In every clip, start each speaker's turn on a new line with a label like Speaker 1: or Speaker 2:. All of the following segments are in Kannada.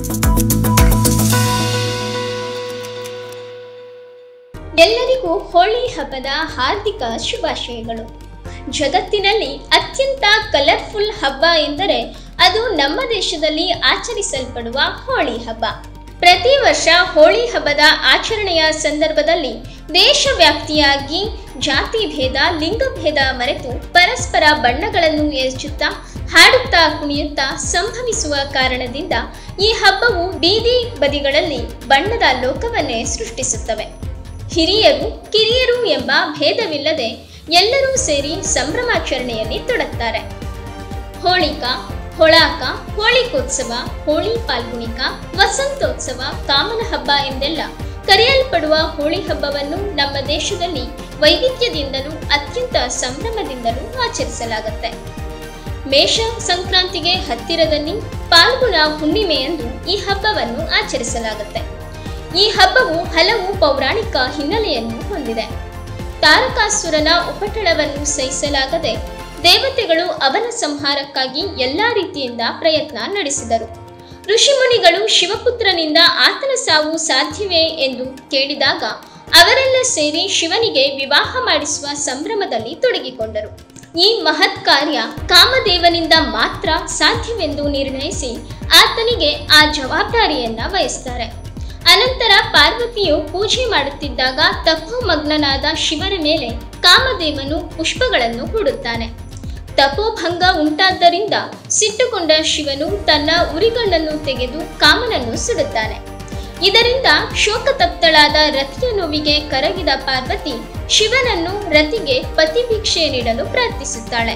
Speaker 1: ಎಲ್ಲರಿಗೂ ಹೋಳಿ ಹಬ್ಬದ ಹಾರ್ದಿಕ ಶುಭಾಶಯಗಳು ಜಗತ್ತಿನಲ್ಲಿ ಅತ್ಯಂತ ಕಲರ್ಫುಲ್ ಹಬ್ಬ ಎಂದರೆ ಅದು ನಮ್ಮ ದೇಶದಲ್ಲಿ ಆಚರಿಸಲ್ಪಡುವ ಹೋಳಿ ಹಬ್ಬ ಪ್ರತಿ ವರ್ಷ ಹೋಳಿ ಹಬ್ಬದ ಆಚರಣೆಯ ಸಂದರ್ಭದಲ್ಲಿ ದೇಶವ್ಯಾಪ್ತಿಯಾಗಿ ಜಾತಿ ಭೇದ ಲಿಂಗಭೇದ ಮರೆತು ಪರಸ್ಪರ ಬಣ್ಣಗಳನ್ನು ಎರಚುತ್ತಾ ಹಾಡುತ್ತಾ ಕುಣಿಯುತ್ತಾ ಸಂಭವಿಸುವ ಕಾರಣದಿಂದ ಈ ಹಬ್ಬವು ಬೀದಿ ಬದಿಗಳಲ್ಲಿ ಬಣ್ಣದ ಲೋಕವನ್ನೇ ಸೃಷ್ಟಿಸುತ್ತವೆ ಹಿರಿಯರು ಕಿರಿಯರು ಎಂಬ ಭೇದವಿಲ್ಲದೆ ಎಲ್ಲರೂ ಸೇರಿ ಸಂಭ್ರಮಾಚರಣೆಯಲ್ಲಿ ತೊಡಗ್ತಾರೆ ಹೋಳಿಕ ಹೊಳಾಕ ಹೋಳಿಕೋತ್ಸವ ಹೋಳಿ ಪಾಲ್ಗುಣಿಕ ವಸಂತೋತ್ಸವ ಕಾಮನ ಹಬ್ಬ ಎಂದೆಲ್ಲ ಕರೆಯಲ್ಪಡುವ ಹೋಳಿ ಹಬ್ಬವನ್ನು ನಮ್ಮ ದೇಶದಲ್ಲಿ ವೈವಿಧ್ಯದಿಂದಲೂ ಅತ್ಯಂತ ಸಂಭ್ರಮದಿಂದಲೂ ಆಚರಿಸಲಾಗುತ್ತೆ ಮೇಷ ಸಂಕ್ರಾಂತಿಗೆ ಹತ್ತಿರದಲ್ಲಿ ಪಾಲ್ಗುಣ ಹುಣ್ಣಿಮೆಯಂದು ಈ ಹಬ್ಬವನ್ನು ಆಚರಿಸಲಾಗುತ್ತೆ ಈ ಹಬ್ಬವು ಹಲವು ಪೌರಾಣಿಕ ಹಿನ್ನೆಲೆಯನ್ನು ಹೊಂದಿದೆ ತಾರಕಾಸುರನ ಉಪಟಳವನ್ನು ಸಹಿಸಲಾಗದೆ ದೇವತೆಗಳು ಅವನ ಸಂಹಾರಕ್ಕಾಗಿ ಎಲ್ಲಾ ರೀತಿಯಿಂದ ಪ್ರಯತ್ನ ನಡೆಸಿದರು ಋಷಿಮುನಿಗಳು ಶಿವಪುತ್ರನಿಂದ ಆತನ ಸಾವು ಸಾಧ್ಯವೇ ಎಂದು ಕೇಳಿದಾಗ ಅವರೆಲ್ಲ ಸೇರಿ ಶಿವನಿಗೆ ವಿವಾಹ ಮಾಡಿಸುವ ಸಂಭ್ರಮದಲ್ಲಿ ತೊಡಗಿಕೊಂಡರು ಈ ಮಹತ್ ಕಾರ್ಯ ಕಾಮದೇವನಿಂದ ಮಾತ್ರ ಸಾಧ್ಯವೆಂದು ನಿರ್ಣಯಿಸಿ ಆತನಿಗೆ ಆ ಜವಾಬ್ದಾರಿಯನ್ನ ವಹಿಸ್ತಾರೆ ಅನಂತರ ಪಾರ್ವತಿಯು ಪೂಜೆ ಮಾಡುತ್ತಿದ್ದಾಗ ತಪೋಮಗ್ನನಾದ ಶಿವನ ಮೇಲೆ ಕಾಮದೇವನು ಪುಷ್ಪಗಳನ್ನು ಹೂಡುತ್ತಾನೆ ತಪೋಭಂಗ ಉಂಟಾದ್ದರಿಂದ ಸಿಟ್ಟುಕೊಂಡ ಶಿವನು ತನ್ನ ಉರಿಗಣ್ಣನ್ನು ತೆಗೆದು ಕಾಮನನ್ನು ಸುಡುತ್ತಾನೆ ಇದರಿಂದ ಶೋಕತಪ್ತಳಾದ ರತಿಯ ನೋವಿಗೆ ಕರಗಿದ ಪಾರ್ವತಿ ಶಿವನನ್ನು ರತಿಗೆ ಪತಿಭಿಕ್ಷೆ ನೀಡಲು ಪ್ರಾರ್ಥಿಸುತ್ತಾಳೆ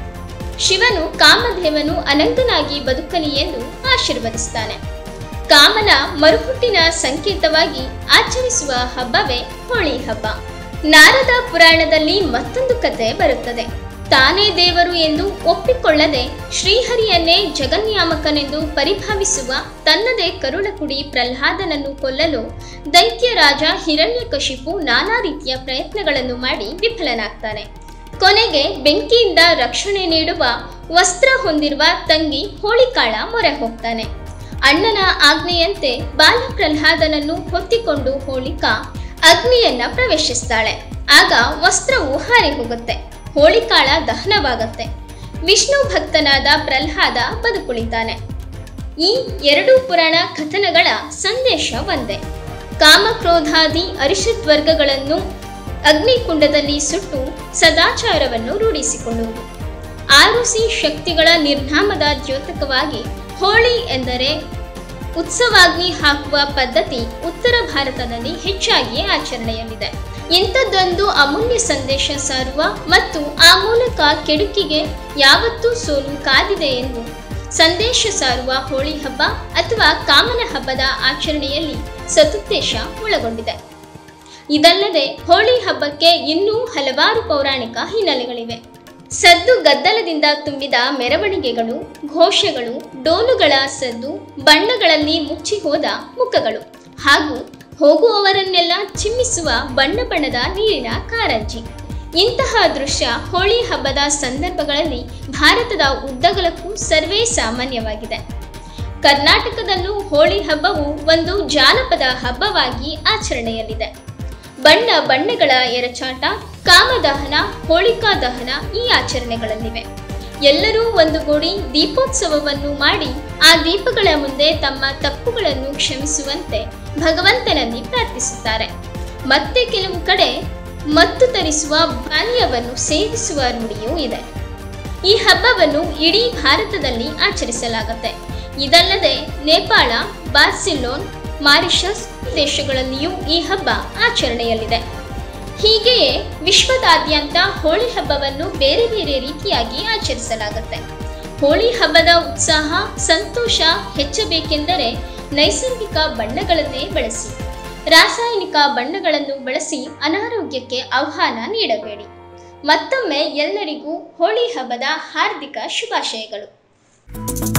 Speaker 1: ಶಿವನು ಕಾಮದೇವನು ಅನಂತನಾಗಿ ಬದುಕಲಿ ಎಂದು ಆಶೀರ್ವದಿಸ್ತಾನೆ ಕಾಮನ ಮರುಹುಟ್ಟಿನ ಸಂಕೇತವಾಗಿ ಆಚರಿಸುವ ಹಬ್ಬವೇ ಹೋಳಿ ಹಬ್ಬ ನಾರದ ಪುರಾಣದಲ್ಲಿ ಮತ್ತೊಂದು ಕತೆ ಬರುತ್ತದೆ ತಾನೇ ದೇವರು ಎಂದು ಒಪ್ಪಿಕೊಳ್ಳದೆ ಶ್ರೀಹರಿಯನ್ನೇ ಜಗನ್ಯಾಮಕನೆಂದು ಪರಿಭಾವಿಸುವ ತನ್ನದೇ ಕರುಣಕುಡಿ ಪ್ರಹ್ಲಾದನನ್ನು ಕೊಲ್ಲಲು ದೈತ್ಯರಾಜ ಹಿರಣ್ಯಕಶಿಪು ನಾನಾ ರೀತಿಯ ಪ್ರಯತ್ನಗಳನ್ನು ಮಾಡಿ ವಿಫಲನಾಗ್ತಾನೆ ಕೊನೆಗೆ ಬೆಂಕಿಯಿಂದ ರಕ್ಷಣೆ ನೀಡುವ ವಸ್ತ್ರ ಹೊಂದಿರುವ ತಂಗಿ ಹೋಳಿಕಾಳ ಮೊರೆ ಹೋಗ್ತಾನೆ ಅಣ್ಣನ ಆಜ್ಞೆಯಂತೆ ಬಾಲ ಪ್ರಹ್ಲಾದನನ್ನು ಹೊತ್ತಿಕೊಂಡು ಹೋಳಿಕಾ ಅಗ್ನಿಯನ್ನ ಪ್ರವೇಶಿಸ್ತಾಳೆ ಆಗ ವಸ್ತ್ರವು ಹಾರಿ ಹೋಗುತ್ತೆ ಹೋಳಿಕಾಳ ದಹನವಾಗತ್ತೆ ವಿಷ್ಣು ಭಕ್ತನಾದ ಪ್ರಹ್ಲಾದ ಬದುಕುಳಿತಾನೆ ಈ ಎರಡು ಪುರಾಣ ಕಥನಗಳ ಸಂದೇಶ ಒಂದೇ ಕಾಮಕ್ರೋಧಾದಿ ಅರಿಷತ್ ವರ್ಗಗಳನ್ನು ಅಗ್ನಿಕುಂಡದಲ್ಲಿ ಸುಟ್ಟು ಸದಾಚಾರವನ್ನು ರೂಢಿಸಿಕೊಳ್ಳುವುದು ಆರುಸಿ ಶಕ್ತಿಗಳ ನಿರ್ನಾಮದ ದ್ಯೋತಕವಾಗಿ ಹೋಳಿ ಎಂದರೆ ಉತ್ಸವಾಗ್ನಿ ಹಾಕುವ ಪದ್ಧತಿ ಉತ್ತರ ಭಾರತದಲ್ಲಿ ಹೆಚ್ಚಾಗಿ ಆಚರಣೆಯಲ್ಲಿದೆ ಇಂಥದ್ದೊಂದು ಅಮೂಲ್ಯ ಸಂದೇಶ ಸಾರುವ ಮತ್ತು ಆ ಮೂಲಕ ಕೆಡುಕಿಗೆ ಯಾವತ್ತೂ ಸೋಲು ಕಾದಿದೆ ಎಂದು ಸಂದೇಶ ಸಾರುವ ಹೋಳಿ ಹಬ್ಬ ಅಥವಾ ಕಾಮನ ಹಬ್ಬದ ಆಚರಣೆಯಲ್ಲಿ ಸದುದ್ದೇಶ ಒಳಗೊಂಡಿದೆ ಇದಲ್ಲದೆ ಹೋಳಿ ಹಬ್ಬಕ್ಕೆ ಇನ್ನೂ ಹಲವಾರು ಪೌರಾಣಿಕ ಹಿನ್ನೆಲೆಗಳಿವೆ ಸದ್ದು ಗದ್ದಲದಿಂದ ತುಂಬಿದ ಮೆರವಣಿಗೆಗಳು ಘೋಷಗಳು ಡೋಲುಗಳ ಸದ್ದು ಬಣ್ಣಗಳಲ್ಲಿ ಮುಚ್ಚಿ ಹೋದ ಮುಖಗಳು ಹಾಗೂ ಹೋಗುವವರನ್ನೆಲ್ಲ ಚಿಮ್ಮಿಸುವ ಬಣ್ಣ ಬಣ್ಣದ ನೀರಿನ ಕಾರಂಜಿ ಇಂತಹ ದೃಶ್ಯ ಹೋಳಿ ಹಬ್ಬದ ಸಂದರ್ಭಗಳಲ್ಲಿ ಭಾರತದ ಉದ್ದಗಲಕ್ಕೂ ಸರ್ವೇ ಸಾಮಾನ್ಯವಾಗಿದೆ ಕರ್ನಾಟಕದಲ್ಲೂ ಹೋಳಿ ಹಬ್ಬವು ಒಂದು ಜಾನಪದ ಹಬ್ಬವಾಗಿ ಆಚರಣೆಯಲ್ಲಿದೆ ಬಣ್ಣ ಬಣ್ಣಗಳ ಎರಚಾಟ ಕಾಮದಹನ ಹೋಳಿಕಾ ದಹನ ಈ ಆಚರಣೆಗಳಲ್ಲಿವೆ ಎಲ್ಲರೂ ಒಂದುಗೂಡಿ ದೀಪೋತ್ಸವವನ್ನು ಮಾಡಿ ಆ ದೀಪಗಳ ಮುಂದೆ ತಮ್ಮ ತಪ್ಪುಗಳನ್ನು ಕ್ಷಮಿಸುವಂತೆ ಭಗವಂತನಲ್ಲಿ ಪ್ರಾರ್ಥಿಸುತ್ತಾರೆ ಮತ್ತೆ ಕೆಲವು ಕಡೆ ಮತ್ತು ತರಿಸುವ ಪಾನೀಯವನ್ನು ಸೇವಿಸುವ ರೂಢಿಯೂ ಇದೆ ಈ ಹಬ್ಬವನ್ನು ಇಡೀ ಭಾರತದಲ್ಲಿ ಆಚರಿಸಲಾಗುತ್ತೆ ಇದಲ್ಲದೆ ನೇಪಾಳ ಬಾರ್ಸಿಲೋನ್ ಮಾರಿಷಸ್ ದೇಶಗಳಲ್ಲಿಯೂ ಈ ಹಬ್ಬ ಆಚರಣೆಯಲ್ಲಿದೆ ಹೀಗೆಯೇ ವಿಶ್ವದಾದ್ಯಂತ ಹೋಳಿ ಹಬ್ಬವನ್ನು ಬೇರೆ ಬೇರೆ ರೀತಿಯಾಗಿ ಆಚರಿಸಲಾಗುತ್ತೆ ಹೋಳಿ ಹಬ್ಬದ ಉತ್ಸಾಹ ಸಂತೋಷ ಹೆಚ್ಚಬೇಕೆಂದರೆ ನೈಸರ್ಗಿಕ ಬಣ್ಣಗಳನ್ನೇ ಬಳಸಿ ರಾಸಾಯನಿಕ ಬಣ್ಣಗಳನ್ನು ಬಳಸಿ ಅನಾರೋಗ್ಯಕ್ಕೆ ಆಹ್ವಾನ ನೀಡಬೇಡಿ ಮತ್ತೊಮ್ಮೆ ಎಲ್ಲರಿಗೂ ಹೋಳಿ ಹಬ್ಬದ ಹಾರ್ದಿಕ ಶುಭಾಶಯಗಳು